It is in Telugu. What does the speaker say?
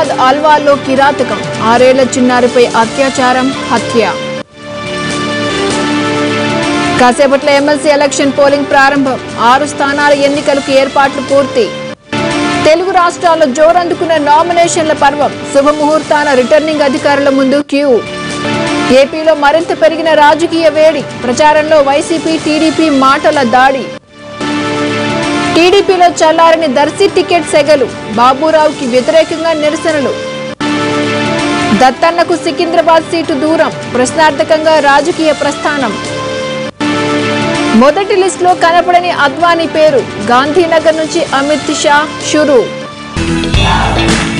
హైదరాబాద్ అల్వాల్లో కిరాతకం ఆరేళ్ల చిన్నారిపై అత్యాచారం హత్య కాసేపట్లో ఎమ్మెల్సీ ఎలక్షన్ పోలింగ్ ప్రారంభం ఆరు స్థానాల ఎన్నికలకు ఏర్పాట్లు పూర్తి తెలుగు రాష్ట్రాల్లో జోరందుకున్న నామినేషన్ల పర్వం శుభముహూర్తాన రిటర్నింగ్ అధికారుల ముందు క్యూ ఏపీలో మరింత పెరిగిన రాజకీయ వేడి ప్రచారంలో వైసీపీ టీడీపీ మాటల దాడి టీడీపీలో చల్లారని దర్శి టికెట్ సెగలు బాబురావుకి వ్యతిరేకంగా నిరసనలు దత్తన్నకు సికింద్రాబాద్ సీటు దూరం ప్రశ్నార్థకంగా రాజకీయ ప్రస్థానం మొదటి లిస్టులో కనపడని అద్వానీ పేరు గాంధీనగర్ నుంచి అమిత్ షా షురు